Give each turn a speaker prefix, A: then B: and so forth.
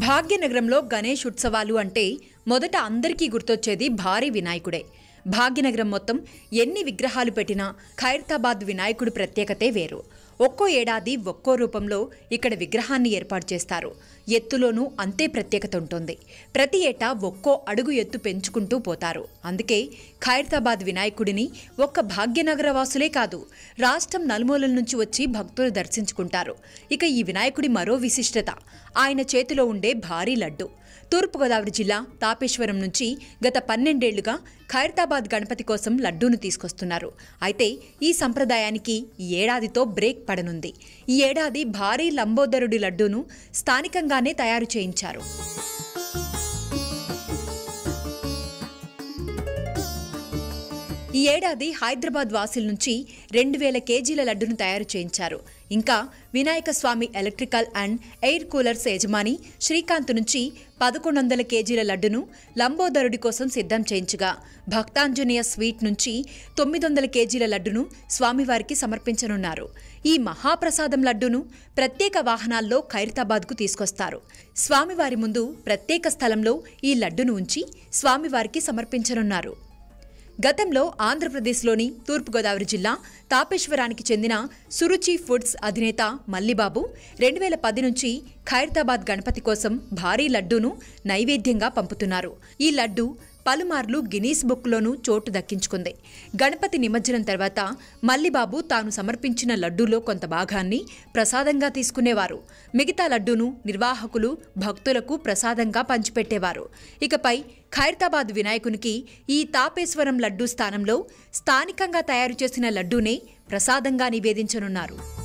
A: భాగ్యనగరంలో గణేష్ ఉత్సవాలు అంటే మొదట అందరికీ గుర్తొచ్చేది భారీ వినాయకుడే భాగ్యనగరం మొత్తం ఎన్ని విగ్రహాలు పెట్టినా ఖైరతాబాద్ వినాయకుడి ప్రత్యేకతే వేరు ఒక్కో ఏడాది ఒక్కో రూపంలో ఇక్కడ విగ్రహాన్ని ఏర్పాటు చేస్తారు ఎత్తులోనూ అంతే ప్రత్యేకత ఉంటుంది ప్రతి ఏటా ఒక్కో అడుగు ఎత్తు పెంచుకుంటూ పోతారు అందుకే ఖైరతాబాద్ వినాయకుడిని ఒక్క భాగ్యనగర వాసులే కాదు రాష్ట్రం నలుమూలల నుంచి వచ్చి భక్తులు దర్శించుకుంటారు ఇక ఈ వినాయకుడి మరో విశిష్టత ఆయన చేతిలో ఉండే భారీ లడ్డు తూర్పుగోదావరి జిల్లా తాపేశ్వరం నుంచి గత పన్నెండేళ్లుగా ఖైరతాబాద్ గణపతి కోసం లడ్డూను తీసుకొస్తున్నారు అయితే ఈ సంప్రదాయానికి ఈ ఏడాదితో బ్రేక్ పడనుంది ఈ ఏడాది భారీ లంబోదరుడి లడ్డూను స్థానికంగానే తయారు చేయించారు ఈ ఏడాది హైదరాబాద్ వాసుల నుంచి రెండు వేల కేజీల లడ్డును తయారు చేయించారు ఇంకా Vinayaka Swami electrical and air coolers యజమాని శ్రీకాంత్ నుంచి పదకొండు వందల కేజీల లడ్డును లంబోదరుడి కోసం సిద్ధం చేయించగా భక్తాంజనేయ స్వీట్ నుంచి తొమ్మిది వందల కేజీల లడ్డును స్వామివారికి సమర్పించనున్నారు ఈ మహాప్రసాదం లడ్డును ప్రత్యేక వాహనాల్లో ఖైరతాబాద్కు తీసుకొస్తారు స్వామివారి ముందు ప్రత్యేక స్థలంలో ఈ లడ్డును ఉంచి స్వామివారికి సమర్పించనున్నారు గతంలో ఆంధ్రప్రదేశ్లోని తూర్పుగోదావరి జిల్లా తాపేశ్వరానికి చెందిన సురుచి ఫుడ్స్ అధినేత మల్లిబాబు రెండు వేల పది నుంచి ఖైరతాబాద్ గణపతి కోసం భారీ లడ్డూను నైవేద్యంగా పంపుతున్నారు ఈ లడ్డు పలుమార్లు గినీస్ బుక్లోనూ చోటు దక్కించుకుంది గణపతి నిమజ్జనం తర్వాత మల్లిబాబు తాను సమర్పించిన లడ్డూలో కొంత భాగాన్ని ప్రసాదంగా తీసుకునేవారు మిగతా లడ్డూను నిర్వాహకులు భక్తులకు ప్రసాదంగా పంచిపెట్టేవారు ఇకపై ఖైరతాబాద్ వినాయకునికి ఈ తాపేశ్వరం లడ్డూ స్థానంలో స్థానికంగా తయారు చేసిన లడ్డూనే ప్రసాదంగా నివేదించనున్నారు